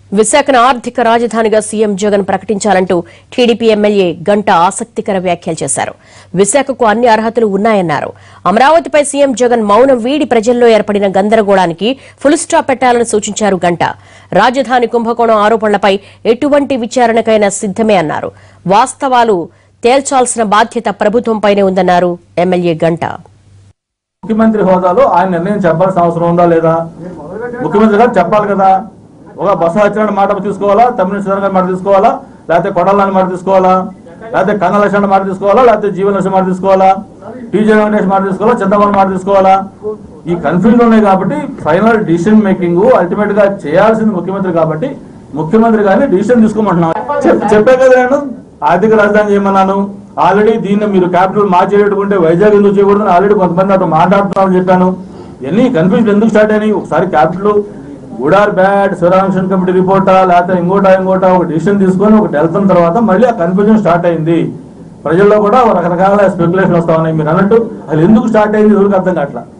విశాఖను ఆర్థిక రాజధానిగా సీఎం జగన్ ప్రకటించాలంటూ టీడీపీ ఎమ్మెల్యే గంట ఆసక్తికర వ్యాఖ్యలు చేశారు విశాఖకు అన్ని అర్హతలు ఉన్నాయన్నారు అమరావతిపై సీఎం జగన్ మౌనం వీడి ప్రజల్లో ఏర్పడిన గందరగోళానికి ఫుల్ స్టాప్ పెట్టాలని సూచించారు గంట రాజధాని కుంభకోణం ఆరోపణలపై ఎటువంటి విచారణకైనా సిద్దమే అన్నారు వాస్తవాలు తేల్చాల్సిన బాధ్యత ప్రభుత్వంపైనే ఉందన్నారు ఎమ్మెల్యే గంట ముఖ్యమంత్రి హోదాలో ఆయన నిర్ణయం చెప్పాల్సిన అవసరం ఉందా లేదా ముఖ్యమంత్రి గారు చెప్పాలి కదా ఒక బస సత్యనారాయణ మాట తీసుకోవాలా తమిళ సుధాకర్ గారి మాట తీసుకోవాలా లేకపోతే కొడాలని మాట తీసుకోవాలా లేకపోతే కన్న లక్ష్మణ మాట తీసుకోవాలా లేకపోతే జీవన్ లక్ష్మణ మాట తీసుకోవాలా టీజే వెంకటేష్ మాట తీసుకోవాలా చంద్రబాబు మాట తీసుకోవాలా ఈ కన్ఫ్యూజన్ ఉన్నాయి కాబట్టి ఫైనల్ డిసిషన్ మేకింగ్ అల్టిమేట్ గా చేయాల్సింది ముఖ్యమంత్రి కాబట్టి ముఖ్యమంత్రి గారిని డిసిషన్ తీసుకోమంటున్నాను చెప్- చెప్పే కదా నేను ఆర్థిక రాజధాని చేయమన్నాను ఆల్రెడీ దీన్ని మీరు క్యాపిటల్ మార్చేటట్టుకుంటే వైజాగ్ ఎందుకు చేయకూడదు ఆల్రెడీ కొంతమంది అటు మాట్లాడుతున్నారని చెప్పాను ఇవన్నీ కన్ఫ్యూజన్ ఎందుకు స్టార్ట్ అయినాయి ఒకసారి capital good or bad Sivaramakrishna committee రిపోర్టా లేకపోతే ఇంకోటా ఇంకోటా ఒక డిసిషన్ తీసుకొని ఒకటి వెళ్తున్న తర్వాత మళ్ళీ ఆ కన్ఫ్యూజన్ స్టార్ట్ అయింది ప్రజల్లో కూడా రకరకాల స్పెక్యులేషన్ వస్తా ఉన్నాయి మీరు అన్నట్టు అసలు ఎందుకు స్టార్ట్ అయింది ఎవరికి అర్థం కావట్లా